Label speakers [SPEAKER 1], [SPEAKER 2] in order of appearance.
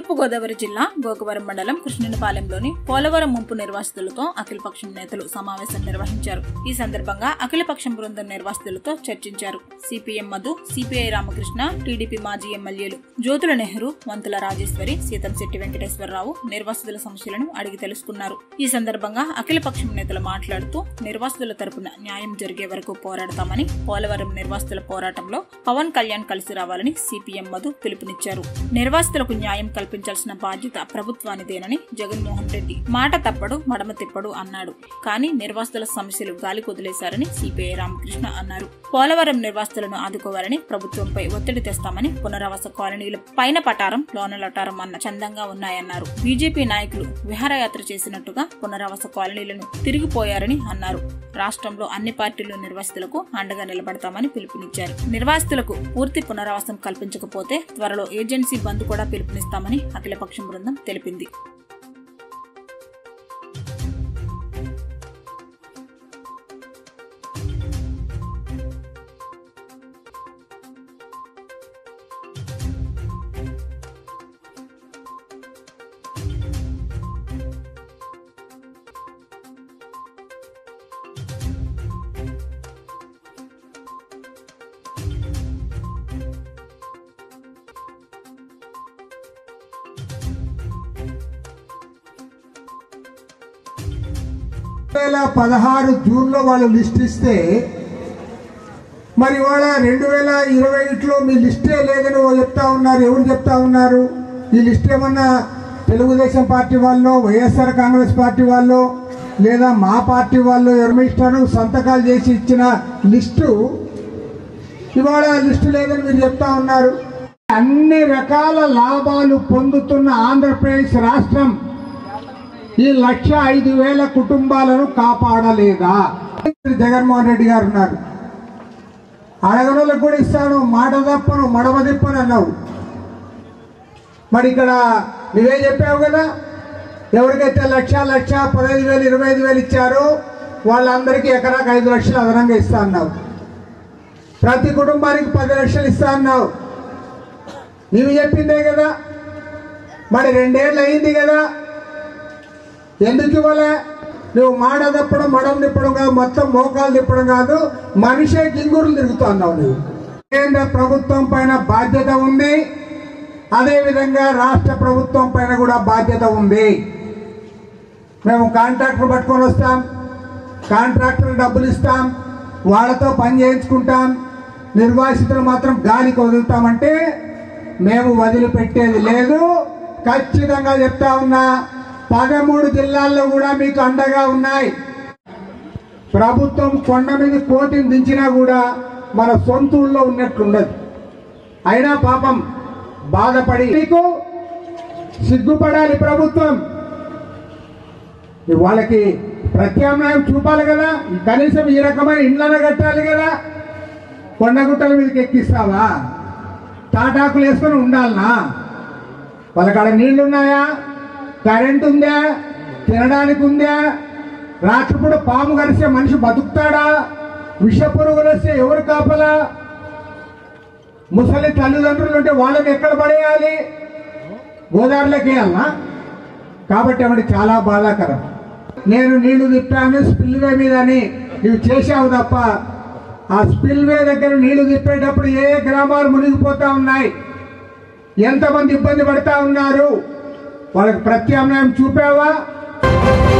[SPEAKER 1] తూర్పుగోదావరి జిల్లా గోకవరం మండలం కృష్ణునిపాలెంలోని పోలవరం ముంపు నిర్వాసితులతో అఖిలపక్షం నేతలు సమావేశం నిర్వహించారు ఈ సందర్భంగా అఖిలపక్షం బృందం నిర్వాసితులతో చర్చించారు CPM Madhu CPI Ramakrishna TDP మాజీ ఎమ్మెల్యేలు జ్యోతుల నెహ్రూ వంతుల రాజేశ్వరి సీతంశెట్టి వెంకటేశ్వరరావు నిర్వాసితుల సమస్యలను అడిగి తెలుసుకున్నారు ఈ సందర్భంగా అఖిలపక్షం నేతలు మాట్లాడుతూ నిర్వాసితుల తరపున న్యాయం జరిగే వరకు పోరాడతామని పోలవరం నిర్వాసితుల పోరాటంలో పవన్ కళ్యాణ్ కలిసి రావాలని సిపిఎం మధు పిలుపునిచ్చారు నిర్వాసితులకు న్యాయం కల్పించాల్సిన బాధ్యత ప్రభుత్వానిదేనని జగన్మోహన్ రెడ్డి మాట తప్పడు మడమ తిప్పడు అన్నాడు కానీ నిర్వాసితుల సమస్యలు గాలి కొదిలేశారని సిపిఐ రామకృష్ణ అన్నారు పోలవరం నిర్వాసితులను ఆదుకోవాలని ప్రభుత్వంపై ఒత్తిడి తెస్తామని పునరావాస కాలనీలు పైన పటారం లోన లటారం అన్న చందంగా ఉన్నాయన్నారు బీజేపీ నాయకులు విహారయాత్ర చేసినట్టుగా పునరావాస కాలనీలను తిరిగిపోయారని అన్నారు రాష్ట్రంలో అన్ని పార్టీలు నిర్వాసితులకు అండగా నిలబడతామని పిలుపునిచ్చారు నిర్వాసితులకు పూర్తి పునరావాసం కల్పించకపోతే త్వరలో ఏజెన్సీ బంద్ కూడా పిలుపునిస్తామని అఖిలపక్షం బృందం తెలిపింది
[SPEAKER 2] వేల పదహారు జూన్లో వాళ్ళు లిస్ట్ ఇస్తే మరి ఇవాళ రెండు వేల ఇరవై ఒకటిలో మీ లిస్టే లేదని ఓ చెప్తా ఉన్నారు ఎవరు చెప్తా ఉన్నారు ఈ లిస్ట్ ఏమన్నా తెలుగుదేశం పార్టీ వాళ్ళు వైఎస్ఆర్ కాంగ్రెస్ పార్టీ వాళ్ళు లేదా మా పార్టీ వాళ్ళు ఎవరిమిస్టారు సంతకాలు చేసి ఇచ్చిన లిస్టు ఇవాళ లిస్టు లేదని మీరు చెప్తా ఉన్నారు అన్ని రకాల లాభాలు పొందుతున్న ఆంధ్రప్రదేశ్ రాష్ట్రం ఈ లక్ష ఐదు వేల కుటుంబాలను కాపాడలేదా జగన్మోహన్ రెడ్డి గారు ఉన్నారు అడగనోళ్ళకు కూడా ఇస్తాను మాట తప్పను మడమ తిప్పను అన్నావు మరి ఇక్కడ నువ్వే చెప్పావు కదా ఎవరికైతే లక్ష లక్ష పదహైదు వేలు ఇరవై ఐదు వేలు ఇచ్చారో వాళ్ళందరికీ ఎకరాకు ఐదు లక్షలు అదనంగా ఇస్తా అన్నావు ప్రతి కుటుంబానికి పది లక్షలు ఇస్తా అన్నావు నీవు చెప్పిందే కదా మరి రెండేళ్ళు అయింది కదా ఎందుకు ఇవ్వలే నువ్వు మాడ తిప్పడం మడం తిప్పడం కాదు మొత్తం మోకాలు తిప్పడం కాదు మనిషే గింగురులు తిరుగుతున్నావు నువ్వు కేంద్ర ప్రభుత్వం పైన బాధ్యత ఉంది అదేవిధంగా రాష్ట్ర ప్రభుత్వం పైన కూడా బాధ్యత ఉంది మేము కాంట్రాక్టర్ పట్టుకొని వస్తాం కాంట్రాక్టర్ డబ్బులు ఇస్తాం వాళ్ళతో పని చేయించుకుంటాం నిర్వాసితులు మాత్రం గాలికి వదులుతామంటే మేము వదిలిపెట్టేది లేదు ఖచ్చితంగా చెప్తా ఉన్నా పదమూడు జిల్లాల్లో కూడా మీకు అండగా ఉన్నాయి ప్రభుత్వం కొండ మీద కోటిని దించినా కూడా మన సొంత ఊళ్ళో ఉన్నట్లుండదు అయినా పాపం బాధపడి మీకు సిగ్గుపడాలి ప్రభుత్వం వాళ్ళకి ప్రత్యామ్నాయం చూపాలి కదా కనీసం ఈ రకమైన ఇండ్లను కట్టాలి కదా కొండగుట్టల మీదకి ఎక్కిస్తావా తాటాకులు వేసుకొని ఉండాలనా వాళ్ళకాడ నీళ్లు ఉన్నాయా కరెంట్ ఉందా తినడానికి ఉందా రాత్రిపూట పాము కరిస్తే మనిషి బతుకుతాడా విష పురుగులు వస్తే ఎవరు కాపలా ముసలి తల్లిదండ్రులు ఉంటే వాళ్ళని ఎక్కడ పడేయాలి గోదావరిలోకి వేయాలనా కాబట్టి ఆవిడ చాలా బాధాకరం నేను నీళ్లు తిప్పాను స్పిల్వే మీద అని నువ్వు చేశావు తప్ప ఆ స్పిల్వే దగ్గర నీళ్లు తిప్పేటప్పుడు ఏ ఏ గ్రామాలు మునిగిపోతా ఉన్నాయి ఎంతమంది ఇబ్బంది పడతా ఉన్నారు వాళ్ళకి ప్రత్యామ్నాయం చూపావా